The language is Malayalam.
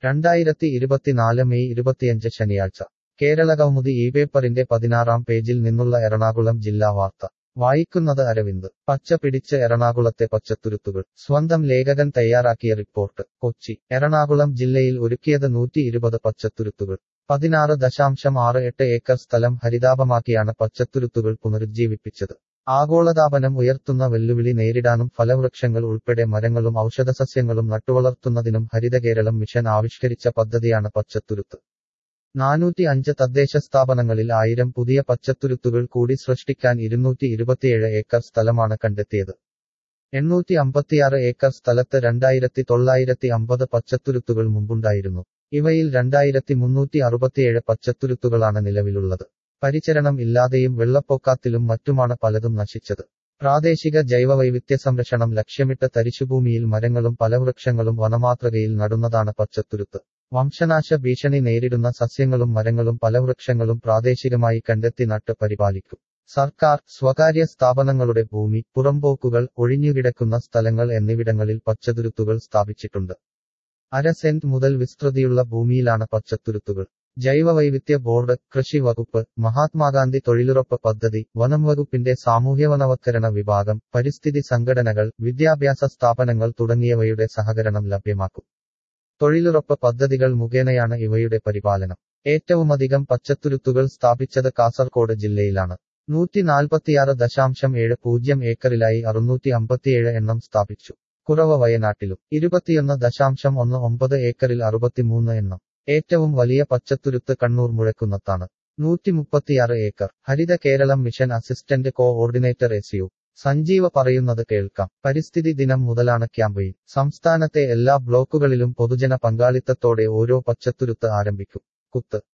രണ്ടായിരത്തി ഇരുപത്തിനാല് മെയ് ഇരുപത്തിയഞ്ച് ശനിയാഴ്ച കേരളകൗമുദി ഈ പേപ്പറിന്റെ പതിനാറാം പേജിൽ നിന്നുള്ള എറണാകുളം ജില്ലാ വാർത്ത വായിക്കുന്നത് അരവിന്ദ് പച്ച പിടിച്ച് എറണാകുളത്തെ പച്ചത്തുരുത്തുകൾ സ്വന്തം ലേഖകൻ തയ്യാറാക്കിയ റിപ്പോർട്ട് കൊച്ചി എറണാകുളം ജില്ലയിൽ ഒരുക്കിയത് നൂറ്റി ഇരുപത് പച്ചത്തുരുത്തുകൾ പതിനാറ് ദശാംശം ആറ് എട്ട് ഏക്കർ സ്ഥലം ഹരിതാപമാക്കിയാണ് പച്ചത്തുരുത്തുകൾ പുനരുജ്ജീവിപ്പിച്ചത് ആഗോളതാപനം ഉയർത്തുന്ന വെല്ലുവിളി നേരിടാനും ഫലവൃക്ഷങ്ങൾ ഉൾപ്പെടെ മരങ്ങളും ഔഷധസസ്യങ്ങളും നട്ടുവളർത്തുന്നതിനും ഹരിതകേരളം മിഷൻ ആവിഷ്കരിച്ച പദ്ധതിയാണ് പച്ചത്തുരുത്ത് നാനൂറ്റി അഞ്ച് തദ്ദേശ സ്ഥാപനങ്ങളിൽ ആയിരം പുതിയ പച്ചത്തുരുത്തുകൾ കൂടി സൃഷ്ടിക്കാൻ ഇരുന്നൂറ്റി ഇരുപത്തിയേഴ് ഏക്കർ സ്ഥലമാണ് കണ്ടെത്തിയത് എണ്ണൂറ്റി അമ്പത്തിയാറ് ഏക്കർ സ്ഥലത്ത് രണ്ടായിരത്തി തൊള്ളായിരത്തി അമ്പത് പച്ചത്തുരുത്തുകൾ മുമ്പുണ്ടായിരുന്നു ഇവയിൽ രണ്ടായിരത്തി മുന്നൂറ്റി അറുപത്തിയേഴ് പച്ചത്തുരുത്തുകളാണ് നിലവിലുള്ളത് പരിചരണം ഇല്ലാതെയും വെള്ളപ്പൊക്കാത്തിലും മറ്റുമാണ് പലതും നശിച്ചത് പ്രാദേശിക ജൈവവൈവിധ്യ സംരക്ഷണം ലക്ഷ്യമിട്ട് തരിശുഭൂമിയിൽ മരങ്ങളും ഫലവൃക്ഷങ്ങളും വനമാതൃകയിൽ നടുന്നതാണ് പച്ചത്തുരുത്ത് വംശനാശ ഭീഷണി നേരിടുന്ന സസ്യങ്ങളും മരങ്ങളും ഫലവൃക്ഷങ്ങളും പ്രാദേശികമായി കണ്ടെത്തി നട്ട് പരിപാലിക്കും സർക്കാർ സ്വകാര്യ സ്ഥാപനങ്ങളുടെ ഭൂമി പുറമ്പോക്കുകൾ ഒഴിഞ്ഞുകിടക്കുന്ന സ്ഥലങ്ങൾ എന്നിവിടങ്ങളിൽ പച്ചത്തുരുത്തുകൾ സ്ഥാപിച്ചിട്ടുണ്ട് അര സെന്റ് മുതൽ വിസ്തൃതിയുള്ള ഭൂമിയിലാണ് പച്ചത്തുരുത്തുകൾ ജൈവവൈവിധ്യ ബോർഡ് കൃഷി വകുപ്പ് മഹാത്മാഗാന്ധി തൊഴിലുറപ്പ് പദ്ധതി വനം വകുപ്പിന്റെ സാമൂഹ്യവനവത്കരണ വിഭാഗം പരിസ്ഥിതി സംഘടനകൾ വിദ്യാഭ്യാസ സ്ഥാപനങ്ങൾ തുടങ്ങിയവയുടെ സഹകരണം ലഭ്യമാക്കും തൊഴിലുറപ്പ് പദ്ധതികൾ മുഖേനയാണ് ഇവയുടെ പരിപാലനം ഏറ്റവുമധികം പച്ചത്തുരുത്തുകൾ സ്ഥാപിച്ചത് കാസർകോട് ജില്ലയിലാണ് നൂറ്റി നാൽപ്പത്തിയാറ് ദശാംശം ഏഴ് പൂജ്യം ഏക്കറിലായി അറുന്നൂറ്റി അമ്പത്തിയേഴ് എണ്ണം സ്ഥാപിച്ചു കുറവ് വയനാട്ടിലും ഇരുപത്തിയൊന്ന് ദശാംശം ഒന്ന് ഒമ്പത് ഏക്കറിൽ അറുപത്തിമൂന്ന് എണ്ണം ഏറ്റവും വലിയ പച്ചത്തുരുത്ത് കണ്ണൂർ മുഴക്കുന്നത്താണ് നൂറ്റി മുപ്പത്തിയാറ് acre Haritha Keralam mission assistant coordinator S U Sanjeeva പറയുന്നത് കേൾക്കാം പരിസ്ഥിതി ദിനം മുതലാണ് ക്യാമ്പയിൻ സംസ്ഥാനത്തെ എല്ലാ ബ്ലോക്കുകളിലും പൊതുജന പങ്കാളിത്തത്തോടെ ഓരോ പച്ചത്തുരുത്ത് ആരംഭിക്കും കുത്ത്